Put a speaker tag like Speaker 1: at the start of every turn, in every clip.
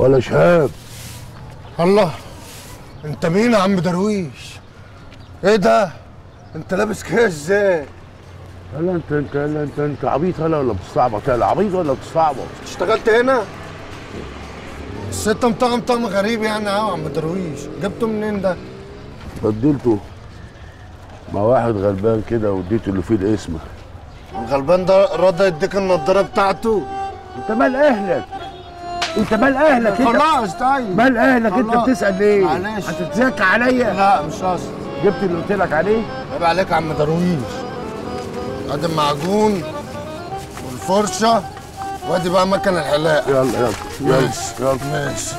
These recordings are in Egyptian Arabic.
Speaker 1: ولا شهاب
Speaker 2: الله انت مين يا عم درويش ايه ده انت لابس كده ازاي
Speaker 1: هلا انت انت هلا انت انت عبيط هلا ولا بتستعبط هلا عبيط ولا بتستعبط
Speaker 2: اشتغلت هنا بس انت مطعم طعم غريب يعني قوي يا عم درويش جبته منين ده
Speaker 1: بدلته مع واحد غلبان كده واديته اللي فيه الاسم
Speaker 2: الغلبان ده رضى يديك النضاره بتاعته
Speaker 1: انت مال اهلك انت مال اهلك انت
Speaker 2: خلاص طيب
Speaker 1: مال اهلك انت
Speaker 2: خلاص.
Speaker 1: بتسال ليه
Speaker 2: معلش.
Speaker 1: هتتذاكى عليا
Speaker 2: لا مش قصدي
Speaker 1: جبت اللي قلت لك عليه
Speaker 2: عيب عليك يا عم درويش ادي المعجون والفرشه وادي بقى مكن الحلاق
Speaker 1: يلا يلا يلا
Speaker 2: ماشي
Speaker 1: يلا
Speaker 2: ماشي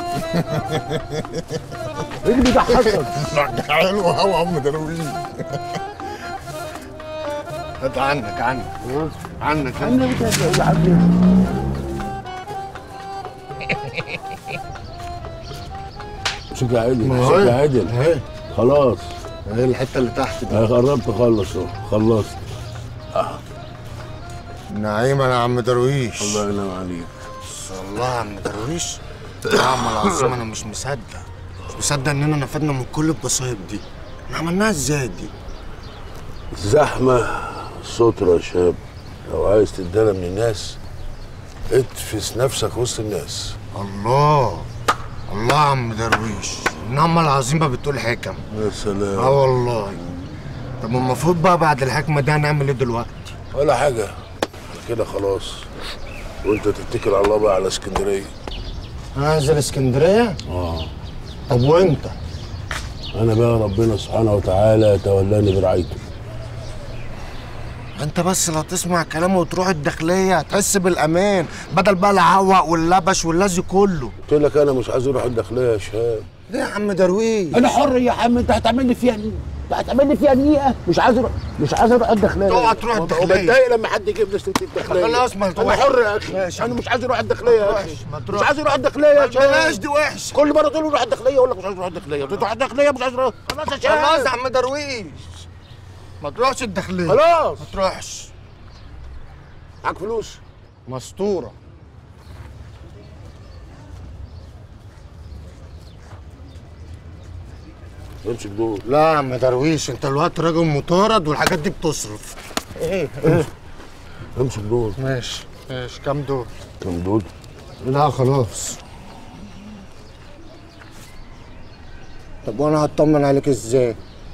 Speaker 1: ايه اللي بيضحكك
Speaker 2: حلو قوي يا عم درويش هات عنك عنك عنك
Speaker 1: انا مش هتقول عبد امسك يا عدل
Speaker 2: ما
Speaker 1: امسك
Speaker 2: هو
Speaker 1: يا عدل
Speaker 2: اهي
Speaker 1: خلاص
Speaker 2: اهي الحته اللي تحت دي
Speaker 1: انا قربت اخلص اهو خلصت
Speaker 2: نعيمة يا عم درويش
Speaker 1: الله ينعم عليك
Speaker 2: الله يا عم درويش والله العظيم انا مش مصدق مش مصدق اننا نفدنا من كل البصايب دي احنا عملناها ازاي دي
Speaker 1: زحمة سترة يا شاب لو عايز تتدلى من الناس اتفس نفسك وسط الناس
Speaker 2: الله الله يا عم درويش النعمة العظيمة بتقول حكم
Speaker 1: يا سلام
Speaker 2: اه والله طب المفروض بقى بعد الحكمة دي هنعمل ايه دلوقتي؟
Speaker 1: ولا حاجة كده خلاص وانت تتكل على الله بقى على اسكندرية
Speaker 2: انزل اسكندرية؟
Speaker 1: اه
Speaker 2: طب وانت؟
Speaker 1: انا بقى ربنا سبحانه وتعالى يتولاني برعايته
Speaker 2: انت بس لو تسمع كلامه وتروح الداخلية هتحس بالامان بدل بقى العوق واللبش واللازي كله
Speaker 1: قلت لك انا مش عايز اروح الداخلية يا شهاب
Speaker 2: ليه يا عم درويش؟
Speaker 1: انا حر يا عم انت هتعمل لي فيها انت هتعمل لي فيها دقيقة مش عايز اروح مش عايز اروح الداخلية
Speaker 2: اوعى تروح الداخلية.
Speaker 1: وبتضايق لما حد يجيب لي سيرة الداخلية
Speaker 2: خلاص ما
Speaker 1: انا
Speaker 2: تروحش.
Speaker 1: حر يا اخي
Speaker 2: ماشي.
Speaker 1: انا مش عايز اروح الداخلية يا اخي
Speaker 2: ما
Speaker 1: مش
Speaker 2: تروحش.
Speaker 1: عايز اروح الداخلية يا شهاب
Speaker 2: بلاش دي وحش
Speaker 1: كل مره تقول لي روح الداخليه اقول لك مش عايز اروح الداخليه تروح الداخليه مش عايز اروح خلاص يا شباب
Speaker 2: خلاص يا عم درويش ما تروحش الداخلية
Speaker 1: خلاص
Speaker 2: ما تروحش
Speaker 1: معاك فلوس
Speaker 2: مستورة
Speaker 1: امسك دول
Speaker 2: لا يا عم درويش انت الوقت راجل مطارد والحاجات دي بتصرف ايه
Speaker 1: امسك دول
Speaker 2: ماشي ماشي كام دول
Speaker 1: كم دول
Speaker 2: لا خلاص طب وانا هطمن عليك ازاي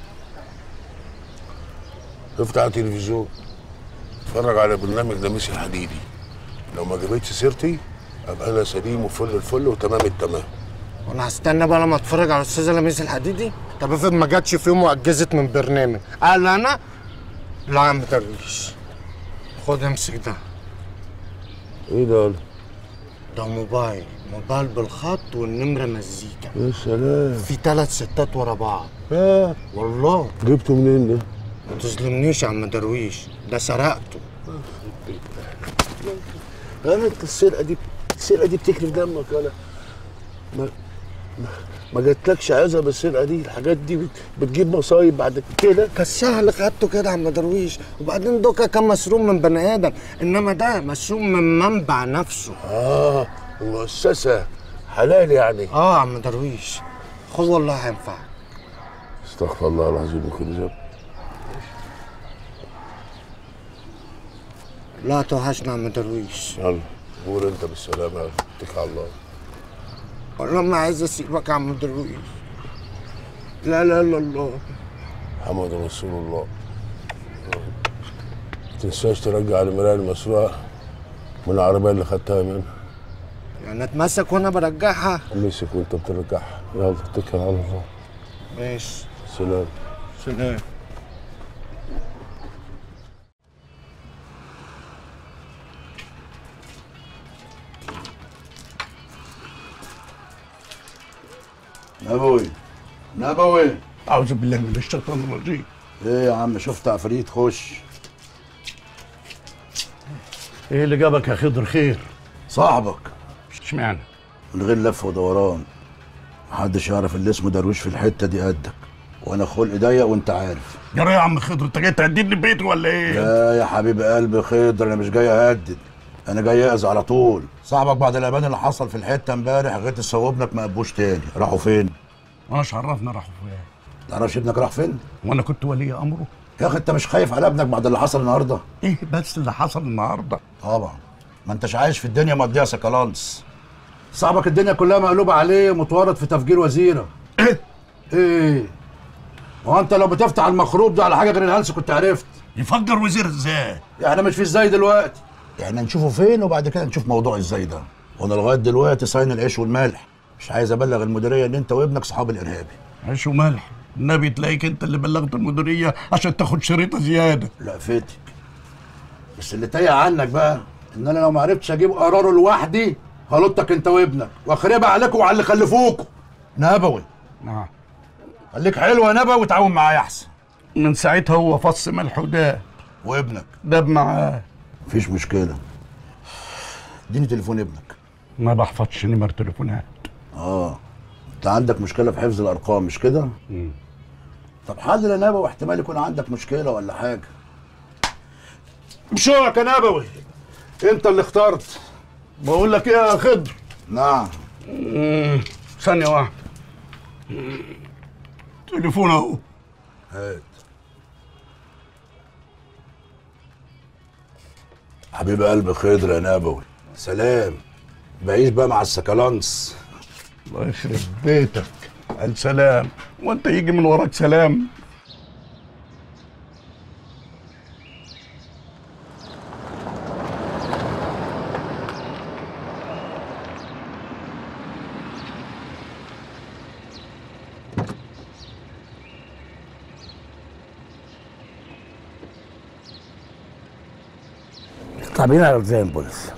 Speaker 1: افتح التلفزيون اتفرج على برنامج لميس الحديدي لو ما جابتش سيرتي ابقى انا سليم وفل الفل وتمام التمام
Speaker 2: وانا هستنى بقى لما اتفرج على الاستاذه لميس الحديدي طب افرض ما جاتش في يوم واجزت من برنامج قال انا لا يا عم درويش خد امسك ده
Speaker 1: ايه ده ولا؟
Speaker 2: ده موبايل موبايل بالخط والنمره مزيكا
Speaker 1: يا سلام
Speaker 2: في ثلاث ستات ورا بعض
Speaker 1: آه.
Speaker 2: والله
Speaker 1: جبته منين ده
Speaker 2: ما تظلمنيش يا عم درويش ده سرقته
Speaker 1: انا انت السرقه دي السرقه دي بتكرف دمك ولا ما ما, ما جاتلكش عزة بالسرقه دي الحاجات دي بت- بتجيب مصايب بعد كده
Speaker 2: كان سهل خدته كده يا عم درويش وبعدين دوكا كان مسروم من بني ادم انما ده مسروم من منبع نفسه
Speaker 1: اه مؤسسه حلال يعني
Speaker 2: اه يا عم درويش خد والله هينفعك
Speaker 1: استغفر الله العظيم من كل ذنب
Speaker 2: لا توحشنا يا عم درويش
Speaker 1: يلا قول انت بالسلامه يلا اتكل على الله
Speaker 2: والله ما عايز اسيبك يا عم درويش لا لا لا الله
Speaker 1: محمد رسول الله ما تنساش ترجع المرايه المسروقه من العربيه اللي خدتها منها
Speaker 2: يعني اتمسك وانا برجعها
Speaker 1: مسك وانت بترجعها يلا اتكل على الله
Speaker 2: ماشي
Speaker 1: سلام
Speaker 2: سلام
Speaker 3: نبوي نبوي
Speaker 4: أعوذ بالله من الشيطان الرجيم
Speaker 3: ايه يا عم شفت عفريت خش
Speaker 4: إيه اللي جابك يا خضر خير؟
Speaker 3: صاحبك
Speaker 4: اشمعنى؟
Speaker 3: من غير لف ودوران محدش يعرف اللي اسمه درويش في الحته دي قدك وانا خلقي ضيق وانت عارف
Speaker 4: يا يا عم خضر أنت جاي تهددني ببيتي ولا إيه؟
Speaker 3: لا يا حبيب قلبي خضر انا مش جاي اهدد انا جاي اذى على طول صاحبك بعد الامان اللي حصل في الحته امبارح غيت ابنك ما قبوش تاني راحوا فين
Speaker 4: وانا مش عرفنا راحوا فين
Speaker 3: تعرفش ابنك راح فين
Speaker 4: وانا كنت ولي امره
Speaker 3: يا اخي انت مش خايف على ابنك بعد اللي حصل النهارده
Speaker 4: ايه بس اللي حصل النهارده
Speaker 3: طبعا ما انتش عايش في الدنيا مقضيها سكالانس صاحبك الدنيا كلها مقلوبه عليه ومتورط في تفجير وزيره
Speaker 4: ايه
Speaker 3: ايه هو انت لو بتفتح المخروب ده على حاجه غير الهلس كنت عرفت
Speaker 4: يفجر وزير ازاي
Speaker 3: احنا مش في ازاي دلوقتي احنا نشوفه فين وبعد كده نشوف موضوع ازاي ده وانا لغايه دلوقتي صاين العيش والملح مش عايز ابلغ المديريه ان انت وابنك صحاب الارهابي
Speaker 4: عيش وملح النبي تلاقيك انت اللي بلغت المديريه عشان تاخد شريطه زياده
Speaker 3: لا فاتك بس اللي تايه عنك بقى ان انا لو ما عرفتش اجيب قراره لوحدي هلطك انت وابنك واخربها عليكم وعلى اللي خلفوكوا نبوي
Speaker 4: نعم
Speaker 3: خليك حلو يا نبوي وتعاون معايا احسن
Speaker 4: من ساعتها هو فص ملح وده
Speaker 3: وابنك
Speaker 4: داب معاه
Speaker 3: مفيش مشكله اديني تليفون ابنك
Speaker 4: ما بحفظش نمر تليفونات
Speaker 3: اه انت عندك مشكله في حفظ الارقام مش كده طب حل يا نبوي احتمال يكون عندك مشكله ولا حاجه بشوقك يا نبوي انت اللي اخترت
Speaker 4: بقول لك ايه يا خضر
Speaker 3: نعم
Speaker 4: مم، ثانيه واحده مم، تليفون اهو
Speaker 3: هات حبيب قلب خضر يا نبوي سلام بعيش بقى مع السكالانس
Speaker 4: الله يخرب بيتك السلام وانت يجي من وراك سلام
Speaker 1: طالعين على زي البوليس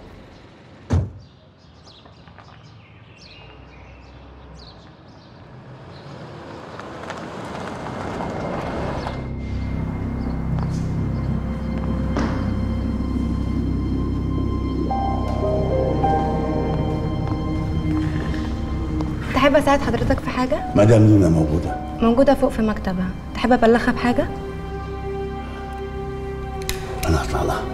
Speaker 5: تحب اساعد حضرتك في حاجه
Speaker 1: مدام نونا موجوده
Speaker 5: موجوده فوق في مكتبها تحب ابلغها بحاجه
Speaker 1: انا هطلع لها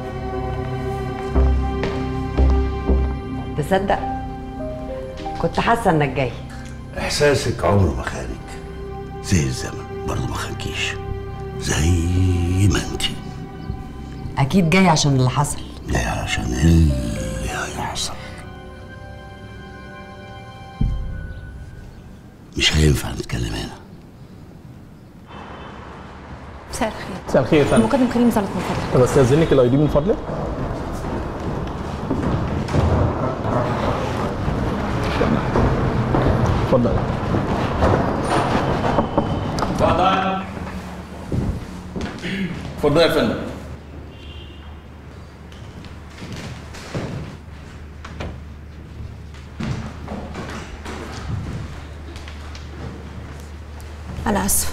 Speaker 6: تصدق كنت حاسه انك جاي
Speaker 1: احساسك عمره ما خانك زي الزمن برضه ما خانكيش زي ما انت
Speaker 6: اكيد جاي عشان اللي حصل
Speaker 1: لا عشان اللي هيحصل مش هينفع نتكلم هنا
Speaker 5: مساء الخير
Speaker 7: مساء الخير يا فندم
Speaker 5: المقدم كريم زلط من فضلك
Speaker 7: طب استاذنك الاي دي من فضلك اتفضل
Speaker 8: اتفضل يا فندم
Speaker 5: انا اسفه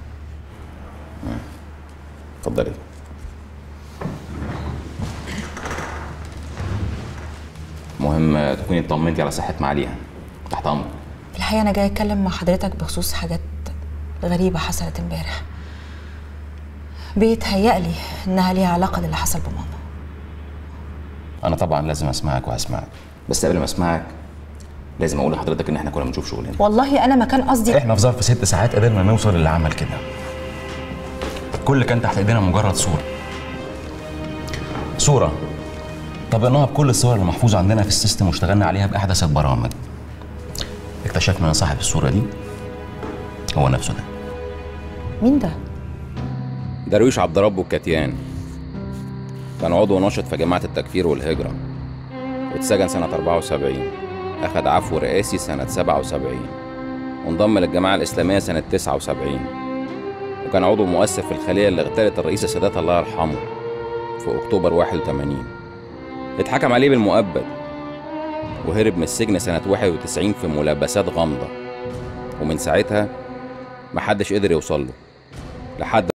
Speaker 8: اتفضلي مهم تكوني اطمنتي على صحة معاليها تحت امرك
Speaker 9: الحقيقة أنا جاي أتكلم مع حضرتك بخصوص حاجات غريبة حصلت امبارح بيتهيألي إنها ليها علاقة باللي حصل بماما
Speaker 8: انا طبعا لازم اسمعك وهسمعك بس قبل ما اسمعك لازم اقول لحضرتك ان احنا كنا بنشوف شغلنا
Speaker 9: والله أنا ما كان قصدي
Speaker 8: احنا في ظرف ست ساعات قدرنا نوصل للي عمل كده كل اللي كان تحت ايدينا مجرد صورة صورة طبقناها بكل الصور اللي محفوظة عندنا في السيستم واشتغلنا عليها بأحدث البرامج اكتشفنا ان صاحب الصورة دي هو نفسه ده
Speaker 9: مين ده؟
Speaker 8: درويش عبد ربه الكتيان كان عضو ناشط في جماعة التكفير والهجرة اتسجن سنة 74 أخد عفو رئاسي سنة 77 وانضم للجماعة الإسلامية سنة 79 وكان عضو مؤثر في الخلية اللي اغتالت الرئيس السادات الله يرحمه في أكتوبر 81 اتحكم عليه بالمؤبد وهرب من السجن سنة 91 في ملابسات غامضة ومن ساعتها محدش قدر يوصل له لحد